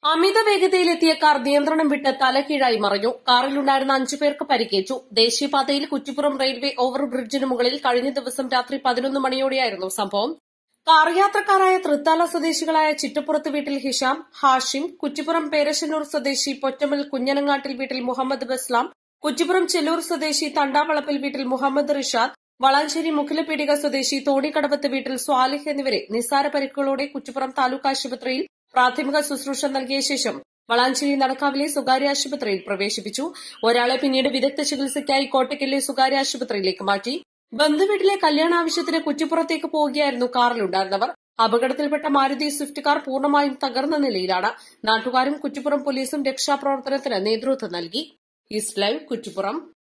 അമിത വേഗതയിലെത്തിയ car നിയന്ത്രണം വിട്ട് തലകീഴായി മറിഞ്ഞു കാറിലുണ്ടായിരുന്ന അഞ്ചു പേർക്ക് പരിക്കേറ്റു ദേശീയപാതയിൽ കുറ്റിപ്പുറം റെയിൽവേ ഓവർ ബ്രിഡ്ജിന് മുകളിൽ കഴിഞ്ഞ ദിവസം രാത്രി പതിനൊന്ന് മണിയോടെയായിരുന്നു സംഭവം കാർ യാത്രക്കാരായ തൃത്താല സ്വദേശികളായ ചിറ്റപ്പുറത്ത് വീട്ടിൽ ഹിഷാം ഹാഷിം കുറ്റിപ്പുറം പേരശന്നൂർ സ്വദേശി പൊറ്റമൽ കുഞ്ഞനങ്ങാട്ടിൽ വീട്ടിൽ മുഹമ്മദ് ബസ്ലാം കുറ്റിപ്പുറം ചെല്ലൂർ സ്വദേശി തണ്ടാവളപ്പിൽ വീട്ടിൽ മുഹമ്മദ് റിഷാദ് വളാഞ്ചേരി മുഖലപീടിക സ്വദേശി തോണിക്കടവത്ത് വീട്ടിൽ സ്വാലിഹ് എന്നിവരെ നിസ്സാര പരിക്കുകളോടെ കുറ്റിപ്പുറം താലൂക്ക് ആശുപത്രിയിൽ പ്രാഥമിക ശുശ്രൂഷ നൽകിയ ശേഷം വളാഞ്ചേരി നടക്കാവിലെ സ്വകാര്യ ആശുപത്രിയിൽ പ്രവേശിപ്പിച്ചു ഒരാളെ പിന്നീട് വിദഗ്ധ ചികിത്സയ്ക്കായി കോട്ടയ്ക്കലിലെ സ്വകാര്യ ആശുപത്രിയിലേക്ക് മാറ്റി ബന്ധുവീട്ടിലെ കല്യാണാവശ്യത്തിന് കുറ്റിപ്പുറത്തേക്ക് പോവുകയായിരുന്നു കാറിലുണ്ടായിരുന്നവർ അപകടത്തിൽപ്പെട്ട മാരുതി സ്വിഫ്റ്റ് കാർ പൂർണ്ണമായും തകർന്ന നിലയിലാണ് നാട്ടുകാരും കുറ്റിപ്പുറം പോലീസും രക്ഷാപ്രവർത്തനത്തിന് നേതൃത്വം നൽകി ഈസ്റ്റ് ലൈവ് കുറ്റിപ്പുറം